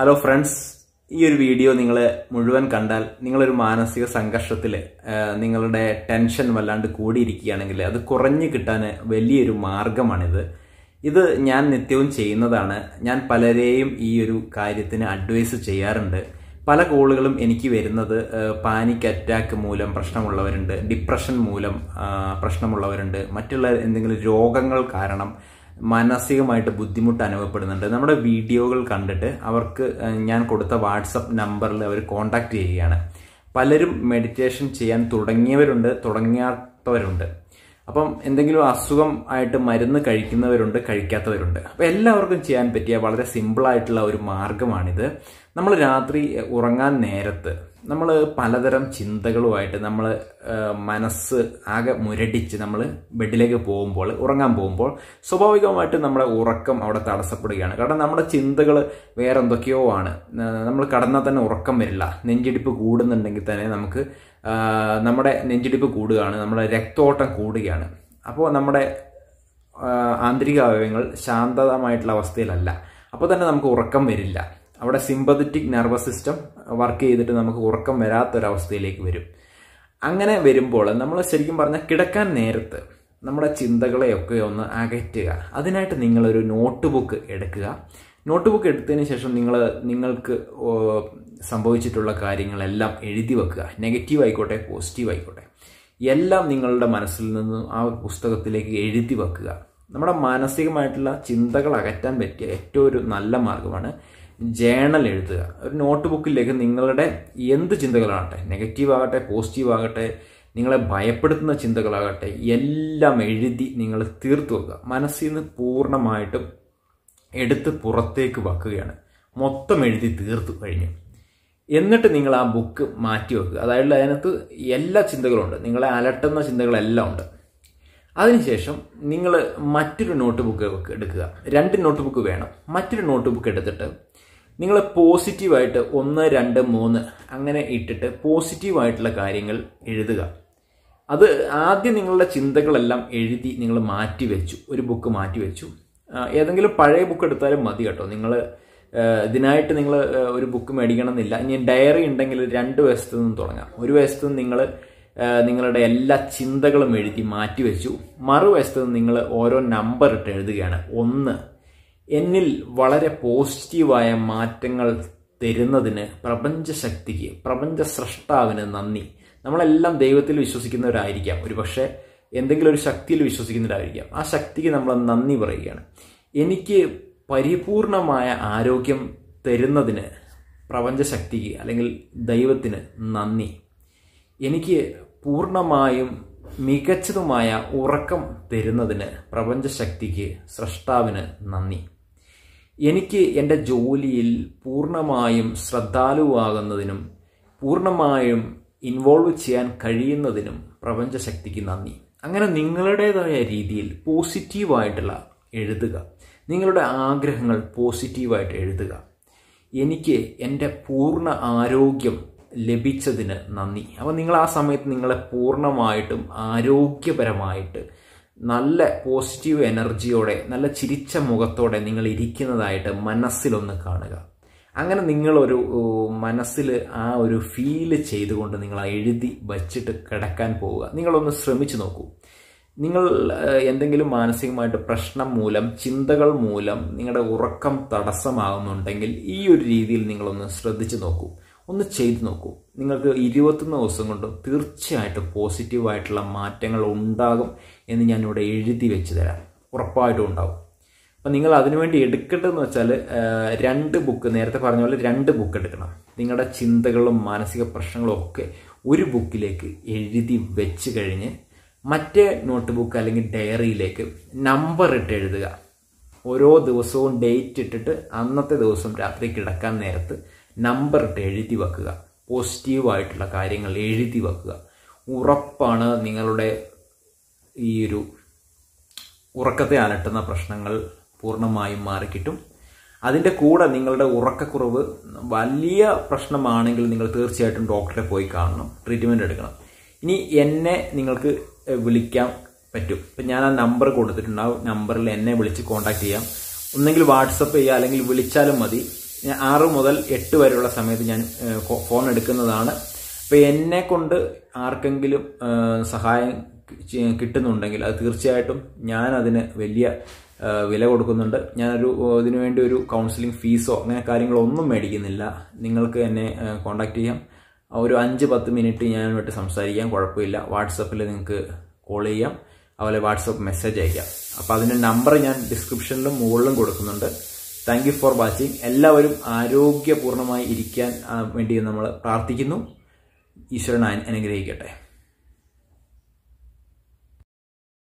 hello friends ഈ ഒരു video നിങ്ങൾ മുഴുവൻ കണ്ടാൽ നിങ്ങളൊരു മാനസിക സംഘർഷത്തിൽ നിങ്ങളുടെ ടെൻഷൻ വല്ലാണ്ട് കൂടിയിരിക്കുകയാണെങ്കിൽ അത് കുറഞ്ഞു കിട്ടാൻ വലിയൊരു മാർഗമാണിത് ഇത് ഞാൻ നിത്യവും ചെയ്യുന്നതാണ് ഞാൻ പലരെയും ഈ ഒരു കാര്യത്തിന് അഡ്വൈസ് ചെയ്യാറുണ്ട് പല കോളുകളും എനിക്ക് വരുന്നത് പാനിക് അറ്റാക്ക് മൂലം പ്രശ്നമുള്ളവരുണ്ട് ഡിപ്രഷൻ മൂലം ആ, പ്രശ്നമുള്ളവരുണ്ട് മറ്റുള്ള എന്തെങ്കിലും രോഗങ്ങൾ കാരണം മാനസികമായിട്ട് ബുദ്ധിമുട്ട് അനുഭവപ്പെടുന്നുണ്ട് നമ്മുടെ വീഡിയോകൾ കണ്ടിട്ട് അവർക്ക് ആ, ഞാൻ കൊടുത്ത വാട്സപ്പ് നമ്പറിൽ അവർ കോൺടാക്ട് ചെയ്യുകയാണ് പലരും മെഡിറ്റേഷൻ ചെയ്യാൻ തുടങ്ങിയവരുണ്ട് തുടങ്ങാത്തവരുണ്ട് അപ്പം എന്തെങ്കിലും അസുഖം ആയിട്ട് മരുന്ന് കഴിക്കുന്നവരുണ്ട് കഴിക്കാത്തവരുണ്ട് അപ്പം എല്ലാവർക്കും ചെയ്യാൻ പറ്റിയ വളരെ സിമ്പിൾ ആയിട്ടുള്ള ഒരു മാർഗമാണിത് നമ്മൾ രാത്രി ഉറങ്ങാൻ നേരത്ത് നമ്മൾ പലതരം ചിന്തകളുമായിട്ട് നമ്മൾ മനസ്സ് ആകെ മുരടിച്ച് നമ്മൾ ബെഡിലേക്ക് പോകുമ്പോൾ ഉറങ്ങാൻ പോകുമ്പോൾ സ്വാഭാവികമായിട്ട് നമ്മുടെ ഉറക്കം അവിടെ തടസ്സപ്പെടുകയാണ് കാരണം നമ്മുടെ ചിന്തകൾ വേറെ എന്തൊക്കെയോ ആണ് നമ്മൾ കടന്നാൽ തന്നെ ഉറക്കം വരില്ല നെഞ്ചിടിപ്പ് കൂടുന്നുണ്ടെങ്കിൽ തന്നെ നമുക്ക് ആ, നമ്മുടെ നെഞ്ചിടിപ്പ് കൂടുകയാണ് നമ്മുടെ രക്തോട്ടം കൂടുകയാണ് അപ്പോൾ നമ്മുടെ ആ, ആന്തരിക അവയവങ്ങൾ ശാന്തമായിട്ടുള്ള അവസ്ഥയിലല്ല അപ്പോൾ തന്നെ നമുക്ക് ഉറക്കം വരില്ല അവിടെ സിമ്പതറ്റിക് നെർവസ് സിസ്റ്റം വർക്ക് ചെയ്തിട്ട് നമുക്ക് ഉറക്കം വരാത്തൊരവസ്ഥയിലേക്ക് വരും അങ്ങനെ വരുമ്പോൾ നമ്മൾ ശരിക്കും പറഞ്ഞാൽ കിടക്കാൻ നേരത്ത് നമ്മുടെ ചിന്തകളെയൊക്കെ ഒന്ന് അകറ്റുക അതിനായിട്ട് നിങ്ങളൊരു നോട്ട് ബുക്ക് എടുക്കുക നോട്ട് ബുക്ക് എടുത്തതിന് ശേഷം നിങ്ങൾ നിങ്ങൾക്ക് ഓ, സംഭവിച്ചിട്ടുള്ള കാര്യങ്ങളെല്ലാം എഴുതി വെക്കുക നെഗറ്റീവ് ആയിക്കോട്ടെ പോസിറ്റീവ് ആയിക്കോട്ടെ എല്ലാം നിങ്ങളുടെ മനസ്സിൽ നിന്ന് ആ പുസ്തകത്തിലേക്ക് എഴുതി വെക്കുക നമ്മുടെ മാനസികമായിട്ടുള്ള ചിന്തകൾ അകറ്റാൻ പറ്റിയ ഏറ്റവും ഒരു നല്ല മാർഗമാണ് ജേണൽ എഴുതുക ഒരു നോട്ട് ബുക്കിലേക്ക് നിങ്ങളുടെ എന്ത് ചിന്തകളാകട്ടെ നെഗറ്റീവ് ആകട്ടെ പോസിറ്റീവ് ആകട്ടെ നിങ്ങളെ ഭയപ്പെടുത്തുന്ന ചിന്തകളാകട്ടെ എല്ലാം എഴുതി നിങ്ങൾ തീർത്തു വെക്കുക മനസ്സിൽ നിന്ന് പൂർണ്ണമായിട്ടും എടുത്ത് പുറത്തേക്ക് വെക്കുകയാണ് മൊത്തം എഴുതി തീർത്തു കഴിഞ്ഞു എന്നിട്ട് നിങ്ങൾ ആ ബുക്ക് മാറ്റി വെക്കുക അതായത് അതിനകത്ത് എല്ലാ ചിന്തകളുണ്ട് നിങ്ങളെ അലട്ടുന്ന ചിന്തകളെല്ലാം ഉണ്ട് അതിനുശേഷം നിങ്ങൾ മറ്റൊരു നോട്ട് ബുക്ക് എടുക്കുക രണ്ട് നോട്ട് ബുക്ക് വേണം മറ്റൊരു നോട്ട് ബുക്ക് എടുത്തിട്ട് നിങ്ങൾ പോസിറ്റീവായിട്ട് ഒന്ന് രണ്ട് മൂന്ന് അങ്ങനെ ഇട്ടിട്ട് പോസിറ്റീവായിട്ടുള്ള കാര്യങ്ങൾ എഴുതുക അത് ആദ്യം നിങ്ങളുടെ ചിന്തകളെല്ലാം എഴുതി നിങ്ങൾ മാറ്റി വെച്ചു ഒരു ബുക്ക് മാറ്റി വെച്ചു ആ, ഏതെങ്കിലും പഴയ ബുക്ക് എടുത്താലും മതി കേട്ടോ നിങ്ങൾ ഇതിനായിട്ട് നിങ്ങൾ ഒരു ബുക്ക് മേടിക്കണം എന്നില്ല ഇനി ഡയറി ഉണ്ടെങ്കിൽ രണ്ട് വശത്തു നിന്നും തുടങ്ങാം ഒരു വശത്തു നിന്ന് നിങ്ങൾ നിങ്ങളുടെ എല്ലാ ചിന്തകളും എഴുതി മാറ്റി വെച്ചു മറുവശത്ത് നിന്ന് നിങ്ങൾ ഓരോ നമ്പർ ഇട്ട് എഴുതുകയാണ് ഒന്ന് എന്നിൽ വളരെ പോസിറ്റീവായ മാറ്റങ്ങൾ തരുന്നതിന് പ്രപഞ്ചശക്തിക്ക് പ്രപഞ്ച സ്രഷ്ടാവിന് നന്ദി നമ്മളെല്ലാം ദൈവത്തിൽ വിശ്വസിക്കുന്നവരായിരിക്കാം ഒരുപക്ഷെ എന്തെങ്കിലും ഒരു ശക്തിയിൽ വിശ്വസിക്കുന്നവരായിരിക്കാം ആ ശക്തിക്ക് നമ്മൾ നന്ദി പറയുകയാണ് എനിക്ക് പരിപൂർണമായ ആരോഗ്യം തരുന്നതിന് പ്രപഞ്ചശക്തിക്ക് അല്ലെങ്കിൽ ദൈവത്തിന് നന്ദി എനിക്ക് പൂർണ്ണമായും മികച്ചതുമായ ഉറക്കം തരുന്നതിന് പ്രപഞ്ചശക്തിക്ക് സ്രഷ്ടാവിന് നന്ദി എനിക്ക് എൻ്റെ ജോലിയിൽ പൂർണ്ണമായും ശ്രദ്ധാലുവാകുന്നതിനും പൂർണ്ണമായും ഇൻവോൾവ് ചെയ്യാൻ കഴിയുന്നതിനും പ്രപഞ്ചശക്തിക്ക് നന്ദി അങ്ങനെ നിങ്ങളുടേതായ രീതിയിൽ പോസിറ്റീവായിട്ടുള്ള എഴുതുക നിങ്ങളുടെ ആഗ്രഹങ്ങൾ പോസിറ്റീവായിട്ട് എഴുതുക എനിക്ക് എൻ്റെ പൂർണ്ണ ആരോഗ്യം ലഭിച്ചതിന് നന്ദി അപ്പോൾ നിങ്ങൾ ആ സമയത്ത് നിങ്ങളെ പൂർണ്ണമായിട്ടും ആരോഗ്യപരമായിട്ട് നല്ല പോസിറ്റീവ് എനർജിയോടെ നല്ല ചിരിച്ച മുഖത്തോടെ നിങ്ങൾ ഇരിക്കുന്നതായിട്ട് മനസ്സിലൊന്ന് കാണുക അങ്ങനെ നിങ്ങളൊരു മനസ്സിൽ ആ ഒരു ഫീല് ചെയ്തുകൊണ്ട് നിങ്ങൾ ആ എഴുതി വച്ചിട്ട് കിടക്കാൻ പോവുക നിങ്ങളൊന്ന് ശ്രമിച്ചു നോക്കൂ നിങ്ങൾ ഏഹ്, എന്തെങ്കിലും മാനസികമായിട്ട് പ്രശ്നം മൂലം ചിന്തകൾ മൂലം നിങ്ങളുടെ ഉറക്കം തടസ്സമാകുന്നുണ്ടെങ്കിൽ ഈ ഒരു രീതിയിൽ നിങ്ങളൊന്ന് ശ്രദ്ധിച്ചു നോക്കൂ ഒന്ന് ചെയ്തു നോക്കൂ നിങ്ങൾക്ക് ഇരുപത്തൊന്ന് ദിവസം കൊണ്ട് തീർച്ചയായിട്ടും പോസിറ്റീവായിട്ടുള്ള മാറ്റങ്ങൾ ഉണ്ടാകും എന്ന് ഞാനിവിടെ എഴുതി വെച്ച് തരാം ഉറപ്പായിട്ടും ഉണ്ടാകും അപ്പം നിങ്ങൾ അതിനുവേണ്ടി എടുക്കേണ്ടതെന്ന് വെച്ചാൽ രണ്ട് ബുക്ക് നേരത്തെ പറഞ്ഞ പോലെ രണ്ട് ബുക്ക് എടുക്കണം നിങ്ങളുടെ ചിന്തകളും മാനസിക പ്രശ്നങ്ങളും ഒക്കെ ഒരു ബുക്കിലേക്ക് എഴുതി വെച്ച് കഴിഞ്ഞ് മറ്റേ നോട്ട് ബുക്ക് അല്ലെങ്കിൽ ഡയറിയിലേക്ക് നമ്പർ ഇട്ട് എഴുതുക ഓരോ ദിവസവും ഡേറ്റ് ഇട്ടിട്ട് അന്നത്തെ ദിവസം രാത്രി കിടക്കാൻ നേരത്ത് നമ്പർ ഇട്ട് എഴുതി വെക്കുക പോസിറ്റീവായിട്ടുള്ള കാര്യങ്ങൾ എഴുതി വെക്കുക ഉറപ്പാണ് നിങ്ങളുടെ ഈ ഒരു ഉറക്കത്തെ അലട്ടുന്ന പ്രശ്നങ്ങൾ പൂർണ്ണമായും മാറിക്കിട്ടും അതിൻ്റെ കൂടെ നിങ്ങളുടെ ഉറക്കക്കുറവ് വലിയ പ്രശ്നമാണെങ്കിൽ നിങ്ങൾ തീർച്ചയായിട്ടും ഡോക്ടറെ പോയി കാണണം ട്രീറ്റ്മെൻറ്റ് എടുക്കണം ഇനി എന്നെ നിങ്ങൾക്ക് എഹ്, വിളിക്കാൻ പറ്റും ഇപ്പം ഞാൻ ആ നമ്പർ കൊടുത്തിട്ടുണ്ട് ആ നമ്പറിൽ എന്നെ വിളിച്ച് കോൺടാക്ട് ചെയ്യാം ഒന്നെങ്കിൽ വാട്സപ്പ് ചെയ്യുക അല്ലെങ്കിൽ വിളിച്ചാലും മതി ഞാൻ ആറ് മുതൽ എട്ട് വരെയുള്ള സമയത്ത് ഞാൻ ഏഹ്, ഫോ- ഫോൺ എടുക്കുന്നതാണ് അപ്പോൾ എന്നെ കൊണ്ട് ആർക്കെങ്കിലും ഏഹ്, സഹായം ചെ- കിട്ടുന്നുണ്ടെങ്കിൽ അത് തീർച്ചയായിട്ടും ഞാൻ അതിന് വലിയ ഏഹ്, വില കൊടുക്കുന്നുണ്ട് ഞാനൊരു ഏഹ്, ഇതിനു വേണ്ടി ഒരു കൗൺസിലിംഗ് ഫീസോ അങ്ങനെ കാര്യങ്ങളോ ഒന്നും മേടിക്കുന്നില്ല നിങ്ങൾക്ക് എന്നെ കോൺടാക്ട് ചെയ്യാം ഒരു അഞ്ച് പത്ത് മിനിറ്റ് ഞാനുമായിട്ട് സംസാരിക്കാം കുഴപ്പമില്ല വാട്സപ്പിൽ നിങ്ങൾക്ക് കോൾ ചെയ്യാം അതുപോലെ വാട്സപ്പ് മെസ്സേജ് അയക്കാം അപ്പോൾ അതിൻ്റെ നമ്പർ ഞാൻ ഡിസ്ക്രിപ്ഷനിലും മുകളിലും കൊടുക്കുന്നുണ്ട് താങ്ക് യു ഫോർ വാച്ചിങ് എല്ലാവരും ആരോഗ്യപൂർണ്ണമായി ഇരിക്കാൻ ആ, വേണ്ടി നമ്മൾ പ്രാർത്ഥിക്കുന്നു ഈശ്വരൻ അനുഗ്രഹിക്കട്ടെ